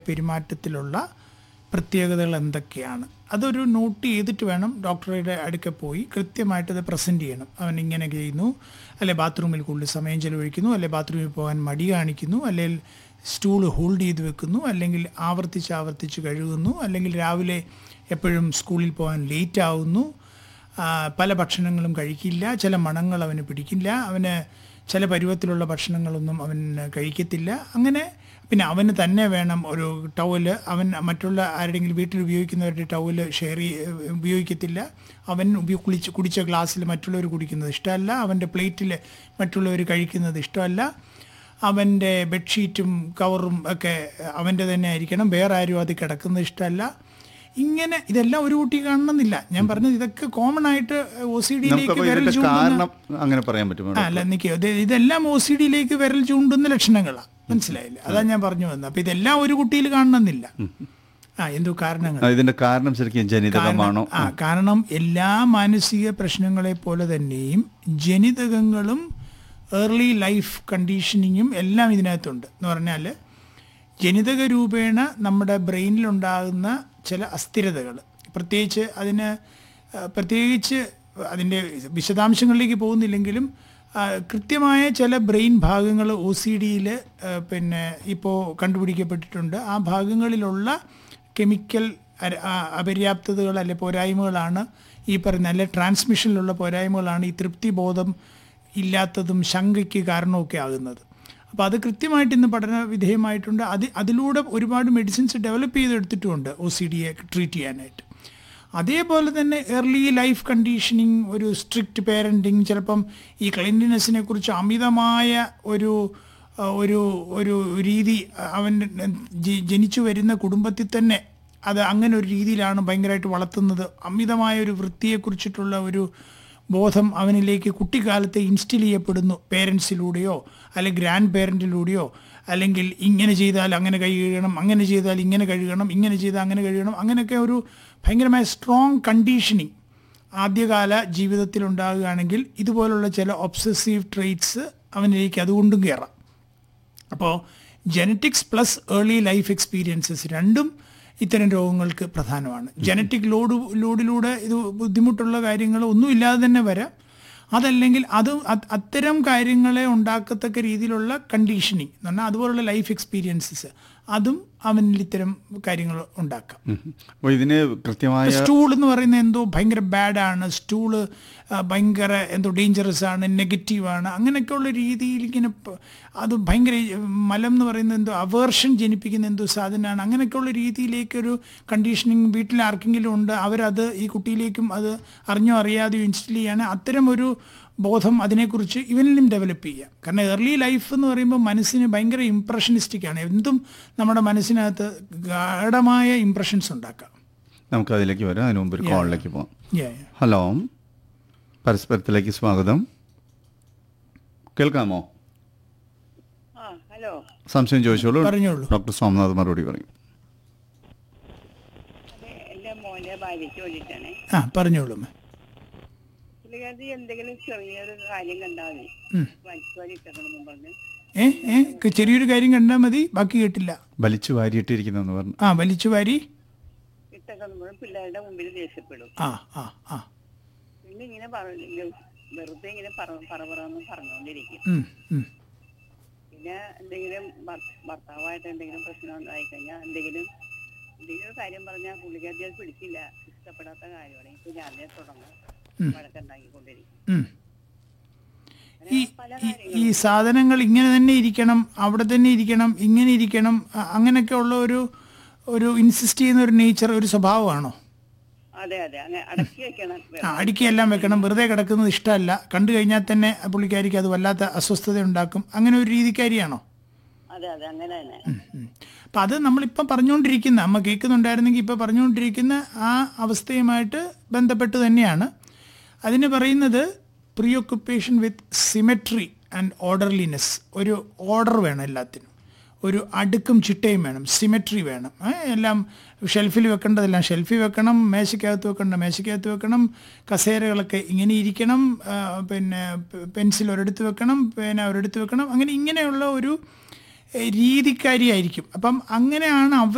പെരുമാറ്റത്തിലുള്ള പ്രത്യേകതകൾ എന്തൊക്കെയാണ് അതൊരു നോട്ട് ചെയ്തിട്ട് വേണം ഡോക്ടറുടെ അടുക്കൽ പോയി കൃത്യമായിട്ട് അത് പ്രസൻറ്റ് ചെയ്യണം അവൻ ഇങ്ങനെ ചെയ്യുന്നു അല്ലെ ബാത്റൂമിൽ കൂടുതൽ സമയം ചെലവഴിക്കുന്നു അല്ലെ ബാത്റൂമിൽ പോകാൻ മടി കാണിക്കുന്നു അല്ലെങ്കിൽ സ്റ്റൂൾ ഹോൾഡ് ചെയ്ത് വെക്കുന്നു അല്ലെങ്കിൽ ആവർത്തിച്ച് ആവർത്തിച്ച് കഴുകുന്നു അല്ലെങ്കിൽ രാവിലെ എപ്പോഴും സ്കൂളിൽ പോകാൻ ലേറ്റ് ആവുന്നു ആ, പല ഭക്ഷണങ്ങളും കഴിക്കില്ല ചില മണങ്ങൾ അവന് പിടിക്കില്ല അവന് ചില പരുവത്തിലുള്ള ഭക്ഷണങ്ങളൊന്നും അവൻ കഴിക്കത്തില്ല അങ്ങനെ പിന്നെ അവന് തന്നെ വേണം ഒരു ടവല് അവൻ മറ്റുള്ള ആരുടെങ്കിലും വീട്ടിൽ ഉപയോഗിക്കുന്നവരുടെ ടവല് ഷെയർ ഉപയോഗിക്കത്തില്ല അവൻ ഉപയോ- കുളിച്ച് കുടിച്ച ഗ്ലാസ്സിൽ മറ്റുള്ളവർ കുടിക്കുന്നത് ഇഷ്ടമല്ല അവൻ്റെ പ്ലേറ്റിൽ മറ്റുള്ളവർ കഴിക്കുന്നത് ഇഷ്ടമല്ല അവൻ്റെ ബെഡ്ഷീറ്റും കവറും ഒക്കെ അവൻ്റെ തന്നെ ആയിരിക്കണം വേറെ ആരും അത് കിടക്കുന്നത് ഇഷ്ടമല്ല ഇങ്ങനെ ഇതെല്ലാം ഒരു കുട്ടി കാണണമെന്നില്ല ഞാൻ പറഞ്ഞത് ഇതൊക്കെ കോമൺ ആയിട്ട് ഒ സി ഡിയിലേക്ക് നമുക്കപ്പോൾ വിരൽ ഇതിന്റെ ചൂണ്ടുന്ന കാരണം അങ്ങനെ പറയാൻ പറ്റുമോ ആ, അല്ല നിൽക്കുക ഇത് ഇതെല്ലാം ഒ സി ഡിയിലേക്ക് വിരൽ ചൂണ്ടുന്ന ലക്ഷണങ്ങളാണ് മനസ്സിലായില്ല അതാ ഞാൻ പറഞ്ഞു വന്നത് അപ്പൊ ഇതെല്ലാം ഒരു കുട്ടിയിൽ കാണണമെന്നില്ല ആ എന്തോ കാരണങ്ങൾ ആ, ഇതിന്റെ കാരണം ശരിക്കും ജനിതകമാണോ ആ കാരണം എല്ലാ മാനസിക പ്രശ്നങ്ങളെ പോലെ തന്നെയും ജനിതകങ്ങളും ഏർലി ലൈഫ് കണ്ടീഷനിങ്ങും എല്ലാം ഇതിനകത്തുണ്ട് എന്ന് പറഞ്ഞാൽ ജനിതക രൂപേണ നമ്മുടെ ബ്രെയിനിലുണ്ടാകുന്ന ചില അസ്ഥിരതകൾ പ്രത്യേകിച്ച് അതിന് ആ, പ്രത്യേകിച്ച് അതിൻ്റെ വിശദാംശങ്ങളിലേക്ക് പോകുന്നില്ലെങ്കിലും ആ, കൃത്യമായ ചില ബ്രെയിൻ ഭാഗങ്ങൾ ഒ സി ഡിയിൽ പിന്നെ ഇപ്പോൾ കണ്ടുപിടിക്കപ്പെട്ടിട്ടുണ്ട് ആ ഭാഗങ്ങളിലുള്ള കെമിക്കൽ അര- ആ, അപര്യാപ്തതകൾ അല്ലെ പോരായ്മകളാണ് ഈ പറയുന്ന അല്ലെ ട്രാൻസ്മിഷനിലുള്ള പോരായ്മകളാണ് ഈ തൃപ്തിബോധം ഇല്ലാത്തതും ശങ്കയ്ക്ക് കാരണമൊക്കെ ആകുന്നത് അപ്പോൾ അത് കൃത്യമായിട്ട് ഇന്ന് പഠന വിധേയമായിട്ടുണ്ട് അത് അതിലൂടെ ഒരുപാട് മെഡിസിൻസ് ഡെവലപ്പ് ചെയ്തെടുത്തിട്ടുമുണ്ട് ഒ സി ഡിയെ ട്രീറ്റ് ചെയ്യാനായിട്ട് അതേപോലെ തന്നെ ഏർലി ലൈഫ് കണ്ടീഷനിങ് ഒരു സ്ട്രിക്റ്റ് പേരൻറ്റിങ് ചിലപ്പം ഈ ക്ലീൻലിനെസ്സിനെ കുറിച്ച് അമിതമായ ഒരു ആ, ഒരു ഒരു രീതി അവൻ ജ- ജനിച്ചു വരുന്ന കുടുംബത്തിൽ തന്നെ അത് അങ്ങനെ ഒരു രീതിയിലാണ് ഭയങ്കരമായിട്ട് വളർത്തുന്നത് അമിതമായ ഒരു വൃത്തിയെക്കുറിച്ചിട്ടുള്ള ഒരു ബോധം അവനിലേക്ക് കുട്ടിക്കാലത്തെ ഇൻസ്റ്റിൽ ചെയ്യപ്പെടുന്നു പേരൻസിലൂടെയോ അല്ലെങ്കിൽ ഗ്രാൻഡ് പേരൻറ്റിലൂടെയോ അല്ലെങ്കിൽ ഇങ്ങനെ ചെയ്താൽ അങ്ങനെ കൈ കഴുകണം അങ്ങനെ ചെയ്താൽ ഇങ്ങനെ കഴുകണം ഇങ്ങനെ ചെയ്താൽ അങ്ങനെ കഴുകണം അങ്ങനെയൊക്കെ ഒരു ഭയങ്കരമായ സ്ട്രോങ് കണ്ടീഷനിങ് ആദ്യകാല ജീവിതത്തിൽ ഉണ്ടാകുകയാണെങ്കിൽ ഇതുപോലുള്ള ചില ഒബ്സസീവ് ട്രെയ്റ്റ്സ് അവനിലേക്ക് അതുകൊണ്ടും കയറാം അപ്പോൾ genetics plus early life experiences രണ്ടും ഇത്തരം രോഗങ്ങൾക്ക് പ്രധാനമാണ് ജനറ്റിക് ലോഡ് ലോഡിലൂടെ ഇത് ബുദ്ധിമുട്ടുള്ള കാര്യങ്ങൾ ഒന്നുമില്ലാതെ തന്നെ വരാം അതല്ലെങ്കിൽ അത് അത് അത്തരം കാര്യങ്ങളെ ഉണ്ടാക്കത്തക്ക രീതിയിലുള്ള കണ്ടീഷനിങ് എന്ന് പറഞ്ഞാൽ അതുപോലുള്ള ലൈഫ് എക്സ്പീരിയൻസസ് അതും അവനിൽ ഇത്തരം കാര്യങ്ങൾ ഉണ്ടാക്കാം അപ്പോൾ ഇതിന് കൃത്യമായ സ്റ്റൂൾ എന്ന് പറയുന്നത് എന്തോ ഭയങ്കര ബാഡാണ് സ്റ്റൂള് ഭയങ്കര എന്തോ ഡേഞ്ചറസ് ആണ് നെഗറ്റീവാണ് അങ്ങനെയൊക്കെയുള്ള രീതിയിൽ ഇങ്ങനെ പ- അത് ഭയങ്കര മലം എന്ന് പറയുന്നത് എന്തോ അവേർഷൻ ജനിപ്പിക്കുന്ന എന്തോ സാധനമാണ് അങ്ങനെയൊക്കെയുള്ള രീതിയിലേക്കൊരു കണ്ടീഷനിങ് വീട്ടിൽ ആർക്കെങ്കിലും ഉണ്ട് അവരത് ഈ കുട്ടിയിലേക്കും അത് അറിഞ്ഞോ അറിയാതെയോ ഇൻസ്റ്റിൽ ചെയ്യാണ് അത്തരം ഒരു ബോധം അതിനെക്കുറിച്ച് ഇവനിലും ഡെവലപ്പ് ചെയ്യാം കാരണം ഏർലി ലൈഫ് എന്ന് പറയുമ്പോൾ മനസ്സിന് ഭയങ്കര ഇംപ്രഷനിസ്റ്റിക് ആണ് എന്തും നമ്മുടെ മനസ്സിനകത്ത് ഗാഠമായ ഇംപ്രഷൻസ് ഉണ്ടാക്കാം നമുക്ക് അതിലേക്ക് വരാം അതിന് മുമ്പ് ഒരു കോളിലേക്ക് പോകാം Yeah, yeah. ഹലോ പരസ്പരത്തിലേക്ക് സ്വാഗതം കേൾക്കാമോ ആ ഹലോ സംശയം ചോദിച്ചോളൂ പറഞ്ഞോളൂ. ഡോക്ടർ സോമനാഥ് മറുപടി പറയും അതെ എൻ്റെ മോൻ്റെ ഭാര്യയ്ക്ക് വേണ്ടിയിട്ടാണ് ആ പറഞ്ഞോളൂ അമ്മ. പുള്ളിക്കാരത്തി എന്തെങ്കിലും ചെറിയൊരു കാര്യം കണ്ടാൽ മതി ഉം. വലിച്ചു വാരി ഇട്ടണമെന്നും പറഞ്ഞ് ഏ ഏ ക- ചെറിയൊരു കാര്യം കണ്ടാൽ മതി ബാക്കി കേട്ടില്ല വലിച്ചു വാരിയിട്ടിരിക്കുന്നെന്ന് പറഞ്ഞു ആ വലിച്ചു വാരി ഇട്ടൊക്കെ പിള്ളേരുടെ മുമ്പിൽ ദേഷ്യപ്പെടും ആ ആ ആ പിന്നെ ഇങ്ങനെ പറഞ്ഞു വെറുതെ ഇങ്ങനെ പറ പറന്ന് പറഞ്ഞുകൊണ്ടിരിക്കും ഉം, ഉം. പിന്നെ എന്തെങ്കിലും ഭർ- ഭർത്താവായിട്ട് എന്തെങ്കിലും പ്രശ്നം ഉണ്ടായിക്കഴിഞ്ഞാൽ എന്തെങ്കിലും എന്തെങ്കിലും ഒരു കാര്യം പറഞ്ഞാൽ പുള്ളിക്കാരത്തി അത് പിടിക്കില്ല ഇഷ്ടപ്പെടാത്ത കാര്യമാണ് ഇപ്പൊ ഞാനേ തുടങ്ങും വഴക്കുണ്ടാക്കിക്കൊണ്ടിരിക്കും ഉം. ഈ അങ്ങനെ പല ഈ- കാര്യങ്ങളും ഈ സാധനങ്ങൾ ഇങ്ങനെ തന്നെ ഇരിക്കണം അവിടെ തന്നെ ഇരിക്കണം ഇങ്ങനെ ഇരിക്കണം അ- അങ്ങനെയൊക്കെ ഉള്ള ഒരു ഒരു ഇൻസിസ്റ്റ് ചെയ്യുന്ന ഒരു നേച്ചർ ഒരു സ്വഭാവമാണോ അതെ അതെ അങ്ങനെ അടക്കി വെക്കണം ആ അടുക്കിയെല്ലാം വെക്കണം വെറുതെ കിടക്കുന്നത് ഇഷ്ടമല്ല കണ്ടു കഴിഞ്ഞാൽ തന്നെ പുള്ളിക്കാരിക്ക് അത് വല്ലാത്ത അസ്വസ്ഥത ഉണ്ടാക്കും അങ്ങനെ ഒരു രീതിക്കാരിയാണോ അതെ അതെ അങ്ങനെ തന്നെ അപ്പം അത് നമ്മളിപ്പം പറഞ്ഞുകൊണ്ടിരിക്കുന്ന അമ്മ കേൾക്കുന്നുണ്ടായിരുന്നെങ്കിൽ ഇപ്പോൾ പറഞ്ഞുകൊണ്ടിരിക്കുന്ന ആ അവസ്ഥയുമായിട്ട് ബന്ധപ്പെട്ട് തന്നെയാണ് അതിന് പറയുന്നത് preoccupation with symmetry and orderliness ഒരു ഓർഡർ വേണം എല്ലാത്തിനും ഒരു അടുക്കും ചിട്ടയും വേണം സിമെട്രി വേണം ഏ, എല്ലാം ഷെൽഫിൽ വെക്കേണ്ടതെല്ലാം ഷെൽഫിൽ വെക്കണം മേശയ്ക്കകത്ത് വെക്കേണ്ട മേശയ്ക്കകത്ത് വെക്കണം കസേരകളൊക്കെ ഇങ്ങനെ ഇരിക്കണം ആ, പിന്നെ പെൻസിൽ ഒരിടത്ത് വെക്കണം പേന ഒരിടത്ത് വെക്കണം അങ്ങനെ ഇങ്ങനെയുള്ള ഒരു ഏഹ് രീതിക്കാരിയായിരിക്കും അപ്പം അങ്ങനെയാണ് അവർ